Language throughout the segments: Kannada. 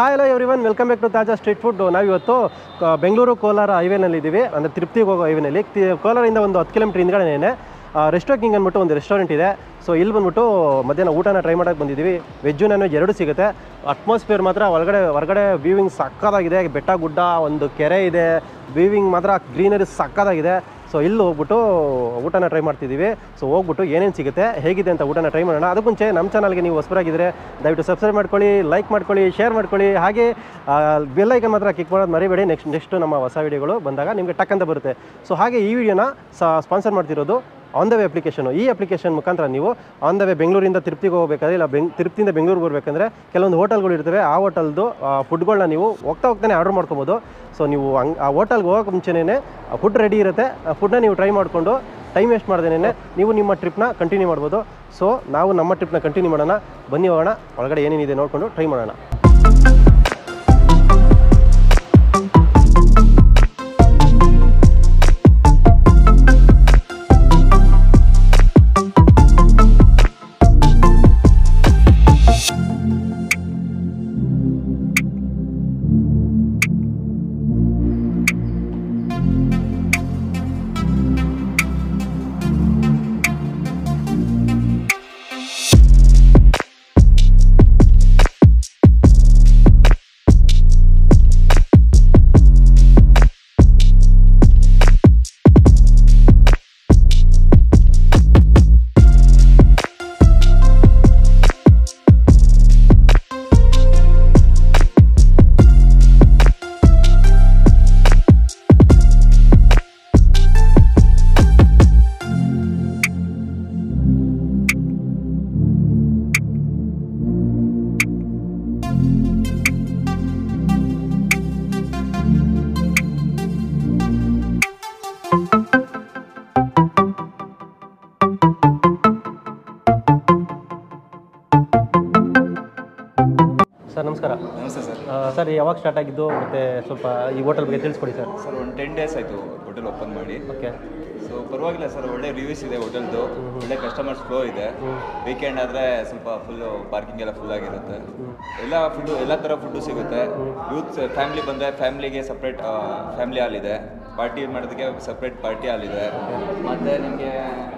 Hi hello everyone welcome back to Taaza street food ನಾವಿವತ್ತು ಕ- ಬೆಂಗಳೂರು ಕೋಲಾರ ಹೈವೇನಲ್ಲಿ ಇದ್ದೀವಿ ಅಂದರೆ ತಿರುಪ್ತಿಗೆ ಹೋಗೋ ಹೈವೇನಲ್ಲಿ ತಿ- ಕೋಲಾರದಿಂದ ಒಂದು ಹತ್ತು ಕಿಲೋಮೀಟರ್ ಹಿಂದ್ಗಡೆನೇ ರೆಸ್ಟೋ ಕಿಂಗ್ ಅಂದ್ಬಿಟ್ಟು ಒಂದು ರೆಸ್ಟೋರೆಂಟ್ ಇದೆ ಸೊ ಇಲ್ಲಿ ಬಂದ್ಬಿಟ್ಟು ಮಧ್ಯಾಹ್ನ ಊಟನ ಟ್ರೈ ಮಾಡೋಕ್ಕೆ ಬಂದಿದ್ದೀವಿ ವೆಜ್ಜು ನಾನ್ ವೆಜ್ ಎರಡೂ ಸಿಗುತ್ತೆ ಅಟ್ಮಾಸ್ಫಿಯರ್ ಮಾತ್ರ ಒಳಗಡೆ ಹೊರಗಡೆ ವ್ಯೂವಿಂಗ್ ಸಕ್ಕತ್ತಾಗಿದೆ ಬೆಟ್ಟ ಗುಡ್ಡ ಒಂದು ಕೆರೆ ಇದೆ ವ್ಯೂವಿಂಗ್ ಮಾತ್ರ ಗ್ರೀನರಿ ಸಕ್ಕತ್ತಾಗಿದೆ ಸೊ ಇಲ್ಲಿ ಹೋಗ್ಬಿಟ್ಟು ಊಟನ ಟ್ರೈ ಮಾಡ್ತಿದ್ದೀವಿ ಸೊ ಹೋಗ್ಬಿಟ್ಟು ಏನೇನು ಸಿಗುತ್ತೆ ಹೇಗಿದೆ ಅಂತ ಊಟನ ಟ್ರೈ ಮಾಡೋಣ ಅದಕ್ಕೆ ಮುಂಚೆ ನಮ್ಮ ಚಾನಲ್ಗೆ ನೀವು ಹೊಸಬರಾಗಿದ್ದರೆ ದಯವಿಟ್ಟು ಸಬ್ಸ್ಕ್ರೈಬ್ ಮಾಡ್ಕೊಳ್ಳಿ ಲೈಕ್ ಮಾಡ್ಕೊಳ್ಳಿ ಶೇರ್ ಮಾಡ್ಕೊಳ್ಳಿ ಹಾಗೆ ಬೆಲ್ ಐಕನ್ ಮಾತ್ರ ಕ್ಲಿಕ್ ಮಾಡೋದು ಮರಿಬೇಡಿ ನೆಕ್ಸ್ಟ್ ನೆಕ್ಸ್ಟ್ ನಮ್ಮ ಹೊಸ ವಿಡಿಯೋಗಳು ಬಂದಾಗ ನಿಮಗೆ ಟಕ್ ಅಂತ ಬರುತ್ತೆ ಸೊ ಹಾಗೆ ಈ ವಿಡಿಯೋನ ಸ್ಪಾನ್ಸರ್ ಮಾಡ್ತಿರೋದು ಆನ್ ದ ವೇ ಅಪ್ಲಿಕೇಶನು ಈ ಅಪ್ಲಿಕೇಶನ್ ಮುಖಾಂತರ ನೀವು ಆನ್ ದ ವೇ ಬೆಂಗಳೂರಿಂದ ತಿರುಪ್ತಿಗೆ ಹೋಗಬೇಕಾದ್ರೆ ಇಲ್ಲ ಬೆಂಗ್ ತಿರುಪ್ತಿಯಿಂದ ಬೆಂಗಳೂರಿಗೆ ಬರಬೇಕಂದ್ರೆ ಕೆಲವೊಂದು ಹೋಟೆಲ್ಗಳು ಇರ್ತವೆ ಆ ಹೋಟೆಲ್ದು ಫುಡ್ಗಳನ್ನ ನೀವು ಹೋಗ್ತಾ ಹೋಗ್ತಾನೆ ಆರ್ಡರ್ ಮಾಡ್ಕೊಬೋದು ಸೊ ನೀವು ಹಂಗ್ ಆ ಹೋಟೆಲ್ಗೆ ಹೋಗೋಕೆ ಮುಂಚೆನೇ ಫುಡ್ ರೆಡಿ ಇರುತ್ತೆ ಆ ಫುಡ್ನ ನೀವು ಟ್ರೈ ಮಾಡಿಕೊಂಡು ಟೈಮ್ ವೇಸ್ಟ್ ಮಾಡ್ದೇನೆ ನೀವು ನಿಮ್ಮ ಟ್ರಿಪ್ನ ಕಂಟಿನ್ಯೂ ಮಾಡ್ಬೋದು ಸೊ ನಾವು ನಮ್ಮ ಟ್ರಿಪ್ನ ಕಂಟಿನ್ಯೂ ಮಾಡೋಣ ಬನ್ನಿ ಹೋಗೋಣ ಒಳಗಡೆ ಏನೇನಿದೆ ನೋಡಿಕೊಂಡು ಟ್ರೈ ಮಾಡೋಣ ಸರ್ ನಮಸ್ಕಾರ ನಮಸ್ತೆ ಸರ್ ಆ, ಸರ್ ಯಾವಾಗ ಸ್ಟಾರ್ಟ್ ಆಗಿದ್ದು ಮತ್ತು ಸ್ವಲ್ಪ ಈ ಹೋಟೆಲ್ ಬಗ್ಗೆ ತಿಳಿಸ್ಕೊಡಿ ಸರ್ ಸರ್ ಒಂದು ಟೆನ್ ಡೇಸ್ ಆಯಿತು ಹೋಟೆಲ್ ಓಪನ್ ಮಾಡಿ ಓಕೆ ಸೊ ಪರವಾಗಿಲ್ಲ ಸರ್ ಒಳ್ಳೆ ರಿವ್ಯೂಸ್ ಇದೆ ಹೋಟೆಲ್ದು ಒಳ್ಳೆ ಕಸ್ಟಮರ್ಸ್ ಫ್ಲೋ ಇದೆ ವೀಕೆಂಡ್ ಆದರೆ ಸ್ವಲ್ಪ ಫುಲ್ಲು ಪಾರ್ಕಿಂಗ್ ಎಲ್ಲ ಫುಲ್ ಆಗಿರುತ್ತೆ ಎಲ್ಲ ಫುಡ್ಡು ಎಲ್ಲ ಥರ ಫುಡ್ಡು ಸಿಗುತ್ತೆ ಯೂತ್ ಫ್ಯಾಮಿಲಿ ಬಂದರೆ ಫ್ಯಾಮಿಲಿಗೆ ಸಪ್ರೇಟ್ ಫ್ಯಾಮಿಲಿ ಹಾಲ್ ಇದೆ ಪಾರ್ಟಿ ಮಾಡೋದಕ್ಕೆ ಸಪ್ರೇಟ್ ಪಾರ್ಟಿ ಹಾಲ್ ಇದೆ ಮತ್ತು ನಿಮಗೆ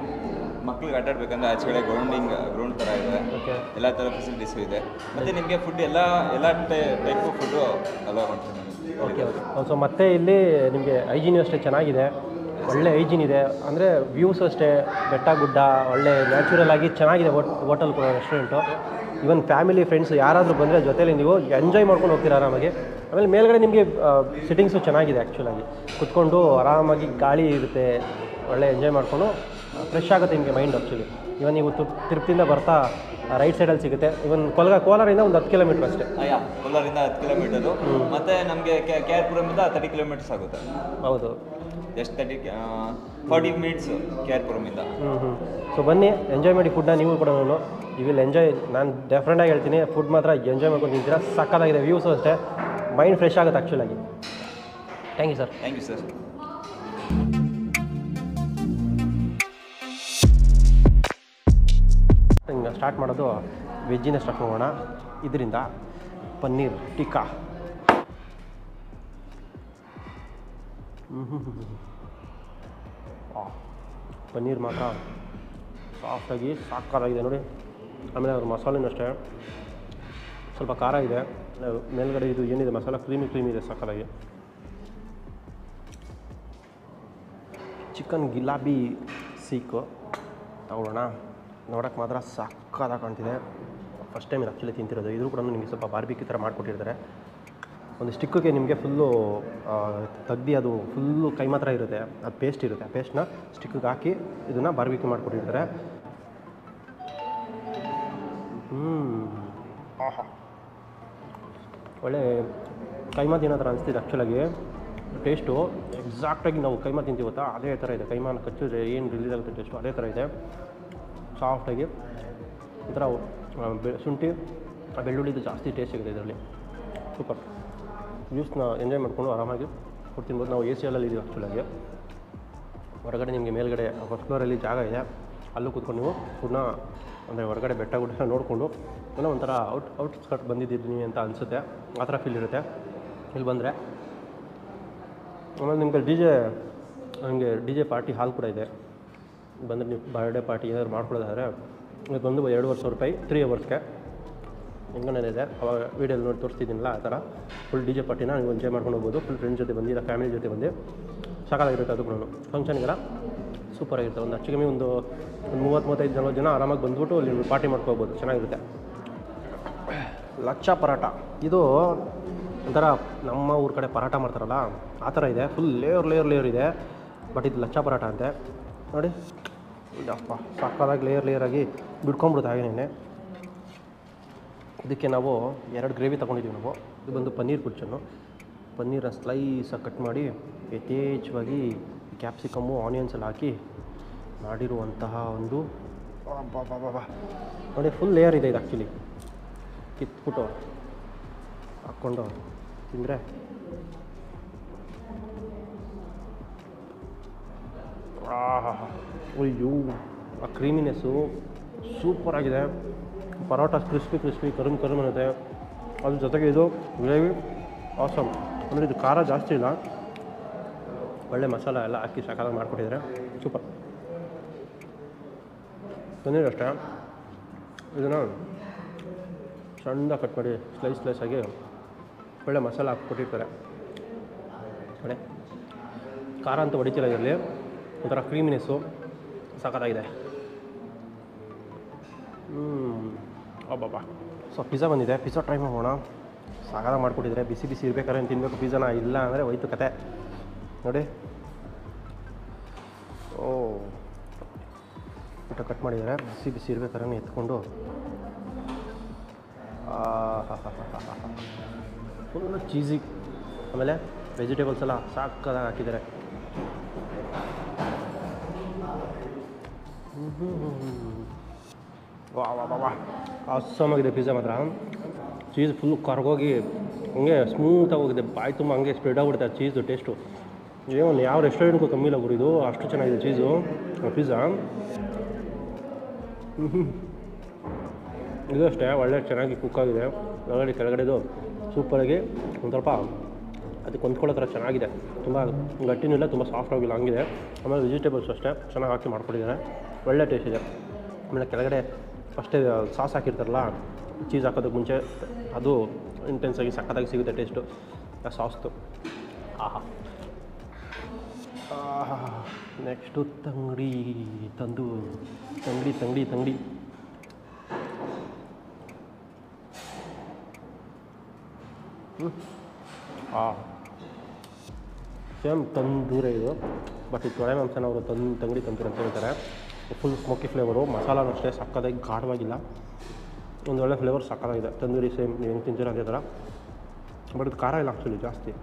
ಮಕ್ಳಿಗೆ ಆಟ ಆಡ್ಬೇಕಂದ್ರೆ ಆಚೆ ಕಡೆ ಗ್ರೌಂಡಿಂಗ್ ಗ್ರೌಂಡ್ ಥರ ಇದೆ ಓಕೆ ಎಲ್ಲ ಥರ ಫೆಸಿಲಿಟೀಸು ಇದೆ ಮತ್ತು ನಿಮಗೆ ಫುಡ್ ಎಲ್ಲ ಎಲ್ಲ ಟೈಪ್ ಫುಡ್ಡು ಅಲೋ ಮಾಡ್ತೀನಿ ಓಕೆ ಓಕೆ ಸೊ ಮತ್ತೆ ಇಲ್ಲಿ ನಿಮಗೆ ಹೈಜೀನ್ ಅಷ್ಟೇ ಚೆನ್ನಾಗಿದೆ ಒಳ್ಳೆ ಹೈಜೀನ್ ಇದೆ ಅಂದರೆ ವ್ಯೂಸ್ ಅಷ್ಟೇ ಬೆಟ್ಟ ಗುಡ್ಡ ಒಳ್ಳೆ ನ್ಯಾಚುರಲ್ ಆಗಿ ಚೆನ್ನಾಗಿದೆ hotel restaurant even family friends ಯಾರಾದರೂ ಬಂದರೆ ಜೊತೆಲಿ ನೀವು ಎಂಜಾಯ್ ಮಾಡ್ಕೊಂಡು ಹೋಗ್ತೀರಾ ಆರಾಮಾಗಿ ಆಮೇಲೆ ಮೇಲ್ಗಡೆ ನಿಮಗೆ ಸಿಟ್ಟಿಂಗ್ಸು ಚೆನ್ನಾಗಿದೆ ಆ್ಯಕ್ಚುಲಾಗಿ ಕುತ್ಕೊಂಡು ಆರಾಮಾಗಿ ಗಾಳಿ ಇರುತ್ತೆ ಒಳ್ಳೆ ಎಂಜಾಯ್ ಮಾಡಿಕೊಂಡು ಫ್ರೆಶ್ ಆಗುತ್ತೆ ನಿಮಗೆ ಮೈಂಡ್ ಆ್ಯಕ್ಚುಲಿ ಇವನ್ ನೀವು ತು- ತಿರುಪ್ತಿಯಿಂದ ಬರ್ತಾ ರೈಟ್ ಸೈಡಲ್ಲಿ ಸಿಗುತ್ತೆ ಇವನ್ ಕೊಲ್ಗ ಕೋಲಾರಿಂದ ಒಂದು ಹತ್ತು ಕಿಲೋಮೀಟ್ರ್ ಅಷ್ಟೇ ಯಾ ಕೋಲಾರಿಂದ ಹತ್ತು ಕಿಲೋಮೀಟರು ಮತ್ತೆ ನಮಗೆ ಕೆ ಆರ್ ಪುರಮಿಂದ ತರ್ಟಿ ಕಿಲೋಮೀಟರ್ಸ್ ಆಗುತ್ತೆ ಹೌದು ಎಷ್ಟು thirty forty minutes K R ಪುರಮಿಂದ ಹ್ಞೂ ಹ್ಞೂ ಸೊ ಬನ್ನಿ ಎಂಜಾಯ್ ಮಾಡಿ ಫುಡ್ನ ನೀವು ಕೂಡ ನಾನು ಯು ವಿಲ್ ಎಂಜಾಯ್ ನಾನು ಡೆಫ್ರೆಂಟಾಗಿ ಹೇಳ್ತೀನಿ ಫುಡ್ ಮಾತ್ರ ಎಂಜಾಯ್ ಮಾಡ್ಕೊಂಡು ತಿಂತೀರಾ ಸಕ್ಕತ್ತಾಗಿದೆ ವ್ಯೂಸು ಅಷ್ಟೇ ಮೈಂಡ್ ಫ್ರೆಶ್ ಆಗುತ್ತೆ ಆ್ಯಕ್ಚುಲಾಗಿ thank you sir thank you sir ಹಿಂಗೆ ಸ್ಟಾರ್ಟ್ ಮಾಡೋದು ವೆಜ್ಜಿನ ಸ್ಟಾರ್ಟ್ ಮಾಡೋಣ ಇದರಿಂದ ಪನ್ನೀರ್ ಟಿಕ್ಕಾ ಹ್ಮ್ ಹ್ಮ್ ಹ್ಮ್ ಹ್ಮ್. ಆ, ಪನ್ನೀರ್ ಮಾತ್ರ ಸಾಫ್ಟಾಗಿ ಸಾಕಾಗಿದೆ ನೋಡಿ ಆಮೇಲೆ ಅವ್ರ ಮಸಾಲೆನೂ ಅಷ್ಟೇ ಸ್ವಲ್ಪ ಖಾರ ಇದೆ ಅಹ್, ಮೇಲ್ಗಡೆ ಇದು ಏನಿದೆ ಮಸಾಲ ಕ್ರೀಮಿ ಕ್ರೀಮಿ ಇದೆ ಸಾಕಾಗಿ ಚಿಕನ್ ಗಿಲಾಬಿ ಸೀಕು ತಗೊಳ್ಳೋಣ ನೋಡೋಕ್ಕೆ ಮಾತ್ರ ಸಕ್ಕತ್ತಾಗಿ ಕಾಣ್ತಿದೆ ಫಸ್ಟ್ ಟೈಮ್ ಆ್ಯಕ್ಚುಲಿ ತಿಂತಿರೋದು ಇದ್ರೂ ಕೂಡ ನಿಮಗೆ ಸ್ವಲ್ಪ ಬಾರ್ಬಿಕ್ಯೂ ಥರ ಮಾಡಿಕೊಟ್ಟಿರ್ತಾರೆ ಒಂದು ಸ್ಟಿಕ್ಕಿಗೆ ನಿಮಗೆ ಫುಲ್ಲು ತೆಗ್ದು ಅದು ಫುಲ್ಲು ಕೈ ಮಾತ್ರ ಇರುತ್ತೆ ಅದು ಪೇಸ್ಟ್ ಇರುತ್ತೆ ಆ ಪೇಸ್ಟ್ನ ಸ್ಟಿಕ್ಕಿಗೆ ಹಾಕಿ ಇದನ್ನು ಬಾರ್ಬಿಕ್ಯೂ ಮಾಡಿಕೊಟ್ಟಿರ್ತಾರೆ ಹ್ಞೂ ಆಹಾ ಒಳ್ಳೆ ಕೈಮಾ ತಿನ್ನೋ ಥರ ಅನಿಸ್ತಿದೆ ಆ್ಯಕ್ಚುಲಾಗಿ ಟೇಸ್ಟು ಎಕ್ಸಾಕ್ಟಾಗಿ ನಾವು ಕೈಮಾ ತಿಂತೀವಿ ಗೊತ್ತಾ ಅದೇ ಥರ ಇದೆ ಕೈಮಾನ ಕಚ್ಚಿದ್ರೆ ಏನು ರಿಲೀಸ್ ಆಗುತ್ತೆ ಟೇಸ್ಟು ಅದೇ ಥರ ಇದೆ ಸಾಫ್ಟಾಗಿ ಒಂಥರ ಆ, ಬೆ- ಶುಂಠಿ ಆ ಬೆಳ್ಳುಳ್ಳಿದು ಜಾಸ್ತಿ ಟೇಸ್ಟ್ ಸಿಗುತ್ತೆ ಇದರಲ್ಲಿ ಸೂಪರ್ ಜ್ಯೂಸ್ನ ಎಂಜಾಯ್ ಮಾಡಿಕೊಂಡು ಆರಾಮಾಗಿ ಫುಡ್ ತಿನ್ಬೋದು ನಾವು ಎ ಸಿ ಹಾಲಲ್ಲಿ ಇದ್ದೀವಿ ಆ್ಯಕ್ಚುಲಾಗಿ ಹೊರಗಡೆ ನಿಮಗೆ ಮೇಲ್ಗಡೆ ಫಸ್ಟ್ ಫ್ಲೋರಲ್ಲಿ ಜಾಗ ಇದೆ ಅಲ್ಲೂ ಕೂತ್ಕೊಂಡು ನೀವು ಫುಡ್ನ ಅಂದರೆ ಹೊರಗಡೆ ಬೆಟ್ಟ ಗುಡ್ಡ ನೋಡಿಕೊಂಡು ಏನೋ ಒಂಥರ ಔಟ್ ಔಟ್ಸ್ಕಟ್ ಬಂದಿದ್ದೀನಿ ಅಂತ ಅನಿಸುತ್ತೆ ಆ ಥರ ಫೀಲ್ ಇರುತ್ತೆ ಇಲ್ಲಿ ಬಂದರೆ ಆಮೇಲೆ ನಿಮಗೆ ಡಿ ಜೆ ನನಗೆ ಡಿ ಜೆ ಪಾರ್ಟಿ ಹಾಲ್ ಕೂಡ ಇದೆ ಬಂದರೆ ನೀವು ಬರ್ಡೇ ಪಾರ್ಟಿ ಏನಾದ್ರು ಮಾಡ್ಕೊಳ್ಳೋದಾದ್ರೆ ಇದು ಬಂದು ಎರಡುವರೆ ಸಾವಿರ ರೂಪಾಯಿ ತ್ರೀ ಅವರ್ಸ್ಗೆ ಹೆಂಗನೇ ಇದೆ ಅವಾಗ ವೀಡಿಯೋಲಿ ನೋಡಿ ತೋರಿಸ್ತಿದ್ದೀನಲ್ಲ ಆ ಥರ ಫುಲ್ ಡಿ ಜೆ ಪಾರ್ಟಿನ ನೀವು ಎಂಜಾಯ್ ಮಾಡ್ಕೊಂಡು ಹೋಗ್ಬೋದು ಫುಲ್ ಫ್ರೆಂಡ್ಸ್ ಜೊತೆ ಬಂದು ಇಲ್ಲ ಫ್ಯಾಮಿಲಿ ಜೊತೆ ಬಂದು ಸಾಕಾಗಿರುತ್ತೆ ಅದು ಕೂಡ ಫಂಕ್ಷನ್ಗೆಲ್ಲ ಸೂಪರಾಗಿರುತ್ತೆ ಒಂದು ಹೆಚ್ಚು ಕಮ್ಮಿ ಒಂದು ಒಂದು ಮೂವತ್ತು ಮೂವತ್ತೈದು ನಲ್ವತ್ತು ಜನ ಆರಾಮಾಗಿ ಬಂದ್ಬಿಟ್ಟು ಅಲ್ಲಿ ಪಾರ್ಟಿ ಮಾಡ್ಕೋಬೋದು ಚೆನ್ನಾಗಿರುತ್ತೆ ಲಚ್ಚ ಪರಾಟ ಇದು ಒಂಥರ ನಮ್ಮ ಊರ ಕಡೆ ಪರಾಟ ಮಾಡ್ತಾರಲ್ಲ ಆ ಥರ ಇದೆ ಫುಲ್ ಲೇಯರ್ ಲೇಯರ್ ಲೇಯರ್ ಇದೆ ಬಟ್ ಇದು ಲಚ್ಚ ಪರಾಟ ಅಂತೆ ನೋಡಿ ಯಪ್ಪ ಸಕ್ಕದಾಗಿ ಲೇಯರ್ ಲೇಯರ್ ಆಗಿ ಬಿಡ್ಕೊಂಬಿಡುತ್ತೆ ಹಾಗೇನೆ ಇದಕ್ಕೆ ನಾವು ಎರಡು ಗ್ರೇವಿ ತೊಗೊಂಡಿದ್ದೀವಿ ನಾವು ಇದು ಬಂದು ಪನ್ನೀರ್ ಕುಚ್ಚನ್ನು ಪನ್ನೀರ ಸ್ಲೈಸಾಗಿ ಕಟ್ ಮಾಡಿ ಯಥೇಚ್ಛವಾಗಿ ಕ್ಯಾಪ್ಸಿಕಮ್ಮು ಆನಿಯನ್ಸ್ ಎಲ್ಲ ಹಾಕಿ ಮಾಡಿರುವಂತಹ ಒಂದು ಅಬ್ಬಬ್ಬಬ್ಬಬ್ಬ. ನೋಡಿ ಫುಲ್ ಲೇಯರ್ ಇದೆ ಇದು ಆ್ಯಕ್ಚುಲಿ ಕಿತ್ಬಿಟ್ಟು ಹಾಕ್ಕೊಂಡು ತಿಂದರೆ ಅಯ್ಯೋ ಆ ಕ್ರೀಮಿನೆಸ್ಸು ಸೂಪರಾಗಿದೆ ಪರೋಟ ಕ್ರಿಸ್ಪಿ ಕ್ರಿಸ್ಪಿ ಕರುಮ್ ಕರುಮ್ ಅನ್ನುತ್ತೆ ಅದ್ರ ಜೊತೆಗೆ ಇದು ಗ್ರೇವಿ ಆಸಮ್ ಅಂದರೆ ಇದು ಖಾರ ಜಾಸ್ತಿ ಇಲ್ಲ ಒಳ್ಳೆ ಮಸಾಲ ಎಲ್ಲ ಹಾಕಿ ಸಾಕಾಗಿ ಮಾಡಿಕೊಟ್ಟಿದ್ದಾರೆ ಸೂಪರ್ ಪನ್ನೀರ್ ಅಷ್ಟೇ ಇದನ್ನು ಸಣ್ಣ ಕಟ್ ಮಾಡಿ ಸ್ಲೈಸ್ ಸ್ಲೈಸ್ ಆಗಿ ಒಳ್ಳೆ ಮಸಾಲ ಹಾಕ್ಕೊಟ್ಟಿರ್ತಾರೆ ಕಡೆ ಖಾರ ಅಂತ ಹೊಡಿತಿಲ್ಲ ಇದರಲ್ಲಿ ಒಂಥರ ಕ್ರೀಮಿನೆಸ್ಸು ಸಖತ್ತಾಗಿದೆ ಹ್ಞೂ ಅಬ್ಬಬ್ಬಾ ಸೊ ಪಿಜ್ಜಾ ಬಂದಿದೆ ಪಿಜ್ಜಾ ಟ್ರೈ ಮಾಡೋಣ ಸಾಕಾಗ ಮಾಡಿಕೊಟ್ಟಿದ್ರೆ ಬಿಸಿ ಬಿಸಿ ಇರ್ಬೇಕಾದ್ರೆ ಏನು ತಿನ್ನಬೇಕು ಪಿಜ್ಜಾನ ಇಲ್ಲ ಅಂದರೆ ಹೋಯ್ತು ಕತೆ ನೋಡಿ ಓ ಊಟ ಕಟ್ ಮಾಡಿದ್ದಾರೆ ಬಿಸಿ ಬಿಸಿ ಇರ್ಬೇಕಾದ್ರೆ ಎತ್ಕೊಂಡು ಫುಲ್ಲು ಚೀಸಿ ಆಮೇಲೆ ವೆಜಿಟೇಬಲ್ಸ್ ಎಲ್ಲ ಸಾಕಾಗಿ ಹಾಕಿದ್ದಾರೆ ವಾ ವಾ ವಾ ವಾ ಅಸ್ಸಾಮಾಗಿದೆ ಪಿಜ್ಜಾ ಮಾತ್ರ ಚೀಸ್ ಫುಲ್ ಕರ್ಗೋಗಿ ಹಂಗೆ ಸ್ಮೂತಾಗಿ ಹೋಗಿದೆ ಬಾಯಿ ತುಂಬ ಹಂಗೆ ಸ್ಪ್ರೆಡ್ ಆಗ್ಬಿಡುತ್ತೆ ಆ ಚೀಸು ಟೇಸ್ಟು ಏನು ಯಾವ ರೆಸ್ಟೋರೆಂಟ್ಗೂ ಕಮ್ಮಿ ಇಲ್ಲ ಗುರು ಇದು ಅಷ್ಟು ಚೆನ್ನಾಗಿದೆ ಚೀಸು ಪಿಜ್ಜಾ ಇದು ಅಷ್ಟೇ ಒಳ್ಳೆ ಚೆನ್ನಾಗಿ ಕುಕ್ ಆಗಿದೆ ಒಳಗಡೆ ಕೆಳಗಡೆದು ಸೂಪರಾಗಿ ಒಂದು ಸ್ವಲ್ಪ ಅದಕ್ಕೆ ಹೊಂದ್ಕೊಳ್ಳೋ ಥರ ಚೆನ್ನಾಗಿದೆ ತುಂಬ ಗಟ್ಟಿನೂ ಇಲ್ಲ ತುಂಬ ಸಾಫ್ಟ್ ಆಗಿಲ್ಲ ಹಂಗಿದೆ ಆಮೇಲೆ ವೆಜಿಟೇಬಲ್ಸ್ ಅಷ್ಟೇ ಚೆನ್ನಾಗಿ ಹಾಕಿ ಮಾಡ್ಕೊಂಡಿದ್ದಾರೆ ಒಳ್ಳೆ ಟೇಸ್ಟ್ ಇದೆ ಆಮೇಲೆ ಕೆಳಗಡೆ ಫಸ್ಟೇ ಸಾಸ್ ಹಾಕಿರ್ತಾರಲ್ಲ ಚೀಸ್ ಹಾಕೋದಕ್ಕೆ ಮುಂಚೆ ಅದು ಇಂಟೆನ್ಸಾಗಿ ಸಖತ್ತಾಗಿ ಸಿಗುತ್ತೆ ಟೇಸ್ಟು ಆ ಸಾಸ್ದು ಆಹಾ ನೆಕ್ಸ್ಟು ತಂಗಡಿ ತಂದು ತಂಗಡಿ ತಂಗಡಿ ತಂಗಡಿ ಹಾಂ ಸೇಮ್ ತಂದೂರೇ ಇದು ಬಟ್ ಇದು ತೊಳೆ ಮಾಂಸನ ಅವರು ತಂದು ತಂಗಡಿ ತಂದೂರು ಅಂತ ಹೇಳ್ತಾರೆ ಫುಲ್ ಸ್ಮೋಕಿ ಫ್ಲೇವರು ಮಸಾಲಾನು ಅಷ್ಟೇ ಸಕ್ಕದಾಗಿ ಗಾಢವಾಗಿಲ್ಲ ಒಂದು ಒಳ್ಳೆ ಫ್ಲೇವರ್ ಸಕ್ಕದಾಗಿದೆ ತಂದೂರಿ ಸೇಮ್ ನೀವು ಹೆಂಗೆ ತಿಂತೀರ ಅದೇ ಥರ ಬಟ್ ಇದು ಖಾರ ಇಲ್ಲ ಆ್ಯಕ್ಚುಲಿ ಜಾಸ್ತಿ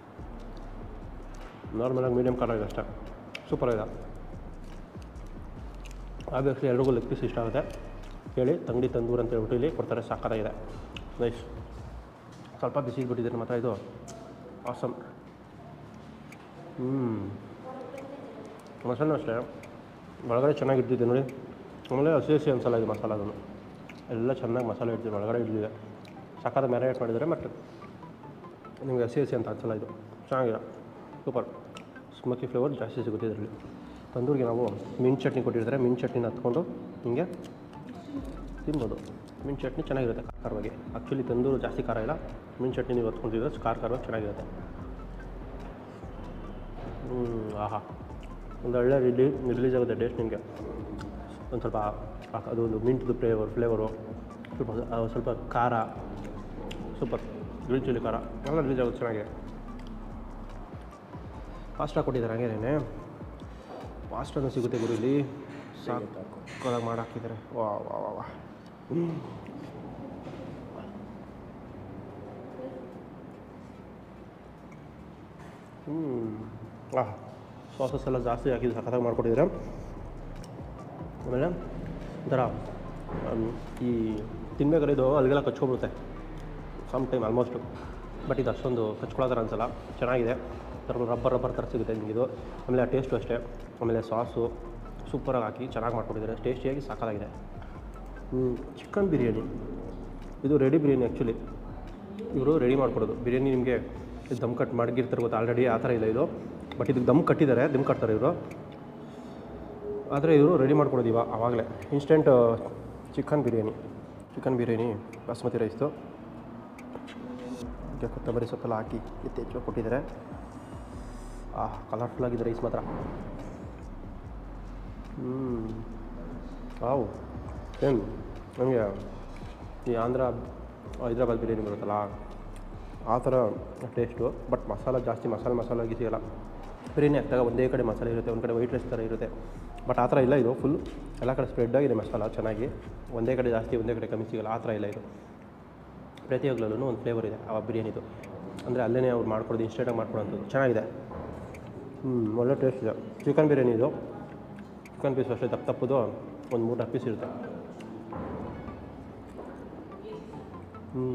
ನಾರ್ಮಲಾಗಿ ಮೀಡಿಯಮ್ ಖಾರ ಇದೆ ಅಷ್ಟೇ ಸೂಪರ್ ಇದೆ ಆಬ್ವಿಯಸ್ಲಿ ಎಲ್ರಿಗೂ ಲೆಗ್ ಪೀಸ್ ಇಷ್ಟ ಆಗುತ್ತೆ ಹೇಳಿ ತಂಗಡಿ ತಂದೂರು ಅಂತ ಹೇಳ್ಬಿಟ್ಟು ಇಲ್ಲಿ ಕೊಡ್ತಾರೆ ಸಾಕಾಗಿದೆ ನೈಸ್ ಸ್ವಲ್ಪ ಬಿಸಿ ಬಿಟ್ಟಿದ್ದಾರೆ ಮಾತ್ರ ಇದು ಆಸಮ್ ಹ್ಞೂ ಮಸಾಲೆ ಅಷ್ಟೇ ಒಳಗಡೆ ಚೆನ್ನಾಗಿ ಇಡ್ತಿದ್ದೆ ನೋಡಿ ಆಮೇಲೆ ಹಸಿ ಹಸಿ ಅನ್ಸಲ್ಲ ಇದು ಮಸಾಲ ಅದನ್ನು ಎಲ್ಲ ಚೆನ್ನಾಗಿ ಮಸಾಲೆ ಇಡ್ತಿದೆ ಒಳಗಡೆ ಇಡ್ತಿದೆ ಸಾಕಾದ ಮ್ಯಾರಿನೇಟ್ ಮಾಡಿದರೆ ಬಟ್ ನಿಮಗೆ ಹಸಿ ಹಸಿ ಅಂತ ಅನ್ಸಲ್ಲ ಇದು ಚೆನ್ನಾಗಿದೆ ಸೂಪರ್ ಸ್ಮೋಕಿ ಫ್ಲೇವರ್ ಜಾಸ್ತಿ ಸಿಗುತ್ತೆ ಇದರಲ್ಲಿ ತಂದೂರಿಗೆ ನಾವು ಮಿಂಟ್ ಚಟ್ನಿ ಕೊಟ್ಟಿರ್ತಾರೆ ಮಿಂಟ್ ಚಟ್ನಿನ ಹತ್ಕೊಂಡು ಹಿಂಗೆ ತಿನ್ಬೋದು ಮಿಂಟ್ ಚಟ್ನಿ ಚೆನ್ನಾಗಿರುತ್ತೆ ಖಾರ ಖಾರವಾಗಿ ಆ್ಯಕ್ಚುಲಿ ತಂದೂರು ಜಾಸ್ತಿ ಖಾರ ಇಲ್ಲ ಮಿಂಟ್ ಚಟ್ನಿ ನೀವು ಹೊತ್ಕೊಂಡಿದ್ರೆ ಖಾರ ಖಾರವಾಗಿ ಚೆನ್ನಾಗಿರುತ್ತೆ ಹ್ಞೂ ಆಹಾ ಒಂದು ಒಳ್ಳೆ ರಿಲೀ ರಿಲೀಸ್ ಆಗುತ್ತೆ ಟೇಸ್ಟ್ ನಿಮಗೆ ಒಂದು ಸ್ವಲ್ಪ ಆ- ಅದು ಒಂದು ಮಿಂಟ್ದು ಫ್ಲೇವರ್ ಫ್ಲೇವರು ಸ್ವಲ್ಪ ಆ, ಸ್ವಲ್ಪ ಖಾರ ಸೂಪರ್ ಗ್ರೀನ್ ಚಿಲ್ಲಿ ಖಾರ ಎಲ್ಲ ರಿಲೀಸ್ ಆಗುತ್ತೆ ಚೆನ್ನಾಗಿದೆ ಪಾಸ್ಟಾ ಕೊಟ್ಟಿದ್ದಾರೆ ಹಾಗೇನೆ ಪಾಸ್ಟಾನು ಸಿಗುತ್ತೆ ಗುರು ಇಲ್ಲಿ ಸಾಕಾಗಿ ಮಾಡಿ ಹಾಕಿದ್ದಾರೆ ವಾ ವಾ ವಾ ವಾ ಹ್ಞೂ ಆಹ್ ಸಾಸಸ್ ಎಲ್ಲ ಜಾಸ್ತಿ ಹಾಕಿ ಸಖತ್ತಾಗಿ ಮಾಡಿಕೊಟ್ಟಿದ್ದಾರೆ ಆಮೇಲೆ ಒಂಥರ ಅಮ್, ಈ ತಿನ್ಬೇಕಾದ್ರೆ ಇದು ಅಲ್ಲಿಗೆಲ್ಲ ಕಚ್ಕೊಬಿಡುತ್ತೆ ಸಮ್ ಟೈಮ್ ಆಲ್ಮೋಸ್ಟು ಬಟ್ ಇದು ಅಷ್ಟೊಂದು ಕಚ್ಕೊಳ್ಳೋ ಥರ ಅನ್ಸಲ್ಲ ಚೆನ್ನಾಗಿದೆ ಥರ ರಬ್ಬರ್ ರಬ್ಬರ್ ಥರ ಸಿಗುತ್ತೆ ನಿಮಗೆ ಇದು ಆಮೇಲೆ ಆ ಟೇಸ್ಟು ಅಷ್ಟೇ ಆಮೇಲೆ ಸಾಸು ಸೂಪರಾಗಿ ಹಾಕಿ ಚೆನ್ನಾಗಿ ಮಾಡ್ಕೊಟ್ಟಿದ್ದಾರೆ ಟೇಸ್ಟಿಯಾಗಿ ಸಾಕಾಗಿದೆ ಚಿಕನ್ ಬಿರಿಯಾನಿ ಇದು ರೆಡಿ ಬಿರಿಯಾನಿ ಆ್ಯಕ್ಚುಲಿ ಇವರು ರೆಡಿ ಮಾಡ್ಕೊಡೋದು ಬಿರಿಯಾನಿ ನಿಮಗೆ ದಮ್ ಕಟ್ ಮಾಡಿರ್ತಾರೆ ಗೊತ್ತಾ ಆಲ್ರೆಡಿ ಆ ಥರ ಇಲ್ಲ ಇದು ಬಟ್ ಇದಕ್ಕೆ ದಮ್ ಕಟ್ಟಿದ್ದಾರೆ ದಮ್ ಕಟ್ತಾರೆ ಇವರು ಆದರೆ ಇವರು ರೆಡಿ ಮಾಡ್ಕೊಡೋದು ಇವಾಗ ಆವಾಗಲೇ instant chicken biryani chicken biryani basmati ರೈಸ್ದು ಈಗ ಕೊತ್ತಂಬರಿ ಸೊಪ್ಪೆಲ್ಲ ಹಾಕಿ ಎತ್ತಿ ಹೆಚ್ಚು ಕೊಟ್ಟಿದ್ದಾರೆ ಆ ಕಲರ್ಫುಲ್ ಆಗಿದೆ ರೈಸ್ ಮಾತ್ರ ಹ್ಞೂ ವಾವ್ ಏನು ನಮಗೆ ಈ ಆಂಧ್ರ ಹೈದ್ರಾಬಾದ್ ಬಿರಿಯಾನಿ ಬರುತ್ತಲ್ಲ ಆ ಥರ ಟೇಸ್ಟು ಬಟ್ ಮಸಾಲ ಜಾಸ್ತಿ ಮಸಾಲೆ ಮಸಾಲೆ ಆಗಿ ಸಿಗಲ್ಲ ಬಿರಿಯಾನಿ ಹಾಕಿದಾಗ ಒಂದೇ ಕಡೆ ಮಸಾಲೆ ಇರುತ್ತೆ ಒಂದು ಕಡೆ ವೈಟ್ ರೈಸ್ ಥರ ಇರುತ್ತೆ ಬಟ್ ಆ ಥರ ಇಲ್ಲ ಇದು ಫುಲ್ ಎಲ್ಲ ಕಡೆ ಸ್ಪ್ರೆಡ್ ಆಗಿದೆ ಮಸಾಲ ಚೆನ್ನಾಗಿ ಒಂದೇ ಕಡೆ ಜಾಸ್ತಿ ಒಂದೇ ಕಡೆ ಕಮ್ಮಿ ಸಿಗಲ್ಲ ಆ ಥರ ಇಲ್ಲ ಇದು ಪ್ರತಿಯೊಬ್ಬರಲ್ಲೂ ಒಂದು ಫ್ಲೇವರ್ ಇದೆ ಆ ಬಿರಿಯಾನಿದು ಅಂದರೆ ಅಲ್ಲೇ ಅವ್ರು ಮಾಡ್ಕೊಡೋದು ಇನ್ಸ್ಟೆಂಟಾಗಿ ಮಾಡ್ಕೊಡೋಂಥದ್ದು ಚೆನ್ನಾಗಿದೆ ಹ್ಞೂ ಒಳ್ಳೆ ಟೇಸ್ಟ್ ಇದೆ ಚಿಕನ್ ಬಿರಿಯಾನಿ ಇದು ಚಿಕನ್ ಪೀಸ್ ಅಷ್ಟೇ ತಪ್ಪು ತಪ್ಪದು ಒಂದು ಮೂರು ನಾಲ್ಕು ಪೀಸ್ ಇರುತ್ತೆ ಹ್ಞೂ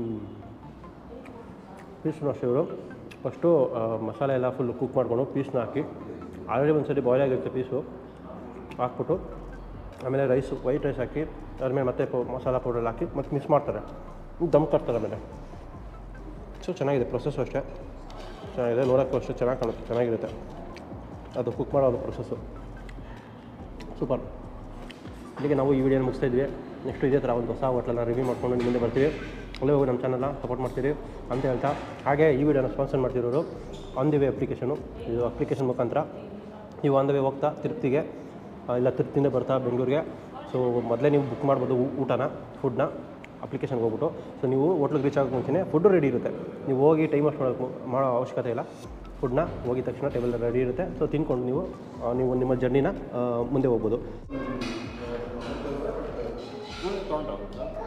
ಪೀಸ್ನು ಅಷ್ಟೇ ಇವರು ಫಸ್ಟು ಮಸಾಲೆ ಎಲ್ಲ ಫುಲ್ ಕುಕ್ ಮಾಡಿಕೊಂಡು ಪೀಸ್ನ ಹಾಕಿ ಆಲ್ರೆಡಿ ಒಂದು ಸರಿ ಬಾಯ್ಲ್ ಆಗಿರುತ್ತೆ ಪೀಸು ಹಾಕ್ಬಿಟ್ಟು ಆಮೇಲೆ ರೈಸು ವೈಟ್ ರೈಸ್ ಹಾಕಿ ಅದ್ಮೇಲೆ ಮತ್ತೆ ಪೌ ಮಸಾಲ ಪೌಡರ್ ಹಾಕಿ ಮತ್ತೆ ಮಿಕ್ಸ್ ಮಾಡ್ತಾರೆ ದಮ್ ತರ್ತಾರೆ ಆಮೇಲೆ ಸೊ ಚೆನ್ನಾಗಿದೆ ಪ್ರೊಸೆಸ್ಸು ಅಷ್ಟೇ ಚೆನ್ನಾಗಿದೆ ನೋಡೋಕ್ಕೂ ಅಷ್ಟೇ ಚೆನ್ನಾಗಿ ಕಾಣುತ್ತೆ ಚೆನ್ನಾಗಿರುತ್ತೆ ಅದು ಕುಕ್ ಮಾಡೋದು ಪ್ರೊಸೆಸ್ಸು ಸೂಪರ್ ಇಲ್ಲಿಗೆ ನಾವು ಈ ವಿಡಿಯೋನ ಮುಗಿಸ್ತಾ ಇದ್ವಿ ನೆಕ್ಸ್ಟ್ ಇದೇ ಥರ ಒಂದು ಹೊಸ ಹೋಟ್ಲನ್ನ ರಿವ್ಯೂ ಮಾಡ್ಕೊಂಡು ನಿಮ್ಮ ಮುಂದೆ ಬರ್ತೀವಿ ಅಲ್ಲೇ ಹೋಗಿ ನಮ್ಮ ಚಾನಲ್ನ ಸಪೋರ್ಟ್ ಮಾಡ್ತೀರಿ ಅಂತ ಹೇಳ್ತಾ ಹಾಗೆ ಈ ವಿಡಿಯೋನ ಸ್ಪಾನ್ಸರ್ ಮಾಡ್ತಿರೋರು ಆನ್ ದಿ ವೇ ಅಪ್ಲಿಕೇಶನು ಇದು ಅಪ್ಲಿಕೇಶನ್ ಮುಖಾಂತರ ನೀವು ಆನ್ ದ ವೇ ಹೋಗ್ತಾ ತಿರುಪ್ತಿಗೆ ಆ, ಇಲ್ಲ ತಿರುಪ್ತಿಯಿಂದ ಬರ್ತಾ ಬೆಂಗಳೂರಿಗೆ ಸೊ ಮೊದಲೇ ನೀವು ಬುಕ್ ಮಾಡ್ಬೋದು ಊ- ಊಟನ ಫುಡ್ನ ಅಪ್ಲಿಕೇಶನ್ಗೆ ಹೋಗ್ಬಿಟ್ಟು ಸೊ ನೀವು ಹೋಟ್ಲಿಗೆ ರೀಚ್ ಆಗೋಕ್ಕೆ ಮುಂಚೆ ಫುಡ್ಡು ರೆಡಿ ಇರುತ್ತೆ ನೀವು ಹೋಗಿ ಟೈಮ್ ಅಷ್ಟು ಮಾಡೋಕ್ಕೆ ಮಾಡೋ ಅವಶ್ಯಕತೆ ಇಲ್ಲ ಫುಡ್ನ ಹೋಗಿದ ತಕ್ಷಣ ಟೇಬಲ್ ರೆಡಿ ಇರುತ್ತೆ ಸೊ ತಿನ್ಕೊಂಡು ನೀವು ಆ, ನೀವು ನಿಮ್ಮ ಜರ್ನಿನ ಮುಂದೆ ಹೋಗ್ಬೋದು